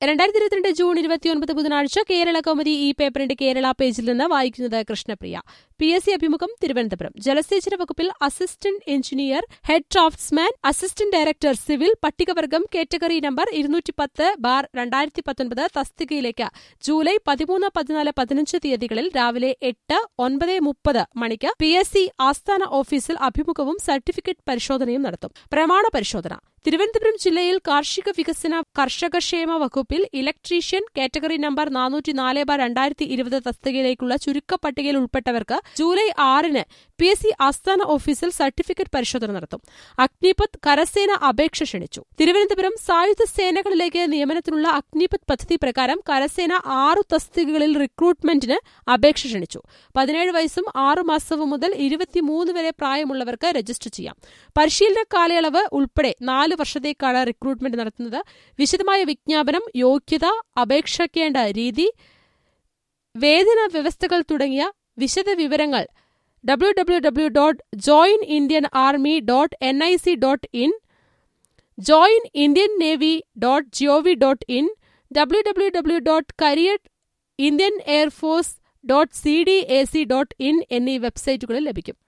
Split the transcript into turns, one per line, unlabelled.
രണ്ടായിരത്തി ഇരുപത്തിരണ്ട് ജൂൺ ഇരുപത്തിയൊൻപത് ബുധനാഴ്ച കേരള കൗമുദി ഈ പേപ്പറിന്റെ കേരള പേജിൽ നിന്ന് വായിക്കുന്നത് കൃഷ്ണപ്രിയ പി എസ് സി അഭിമുഖം തിരുവനന്തപുരം ജലസേചന വകുപ്പിൽ assistant engineer head draftsman assistant director civil പട്ടികവർഗം കാറ്റഗറി നമ്പർ ഇരുന്നൂറ്റി പത്ത് ബാർ രണ്ടായിരത്തി പത്തൊൻപത് തസ്തികയിലേക്ക് ജൂലൈ പതിമൂന്ന് പതിനാല് പതിനഞ്ച് തീയതികളിൽ രാവിലെ എട്ട് ഒൻപത് മുപ്പത് മണിക്ക് പി എസ് സി ആസ്ഥാന ഓഫീസിൽ അഭിമുഖവും സർട്ടിഫിക്കറ്റ് പരിശോധനയും നടത്തും പ്രമാണ പരിശോധന തിരുവനന്തപുരം ജില്ലയിൽ കാർഷിക വികസന കർഷകക്ഷേമ വകുപ്പിൽ ഇലക്ട്രീഷ്യൻ കാറ്റഗറി നമ്പർ നാനൂറ്റി നാല് ബാർ രണ്ടായിരത്തി ഇരുപത് തസ്തികയിലേക്കുള്ള ചുരുക്കപ്പട്ടികയിൽ ഉൾപ്പെട്ടവർക്ക് ജൂലൈ ആറിന് പി എസ് സി ആസ്ഥാന ഓഫീസിൽ സർട്ടിഫിക്കറ്റ് പരിശോധന നടത്തും അഗ്നിപത് കരസേന അപേക്ഷ ക്ഷണിച്ചു തിരുവനന്തപുരം സായുധ സേനകളിലേക്ക് നിയമനത്തിനുള്ള അഗ്നിപത് പദ്ധതി പ്രകാരം കരസേന ആറു തസ്തികകളിൽ റിക്രൂട്ട്മെന്റിന് അപേക്ഷ ക്ഷണിച്ചു പതിനേഴ് വയസ്സും ആറു മാസവും മുതൽ ഇരുപത്തിമൂന്ന് വരെ പ്രായമുള്ളവർക്ക് രജിസ്റ്റർ ചെയ്യാം പരിശീലന കാലയളവ് ഉൾപ്പെടെ നാല് വർഷത്തേക്കാണ് റിക്രൂട്ട്മെന്റ് നടത്തുന്നത് വിശദമായ വിജ്ഞാപനം യോഗ്യത അപേക്ഷിക്കേണ്ട രീതി വേതന വ്യവസ്ഥകൾ തുടങ്ങിയ വിശദ വിവരങ്ങൾ W W W dot join Indian army dot N I C dot in join Indian navy dot G O V dot in W W W dot career Indian air force dot C D A C dot in എന്നീ വെബ്സൈറ്റുകളിൽ ലഭിക്കും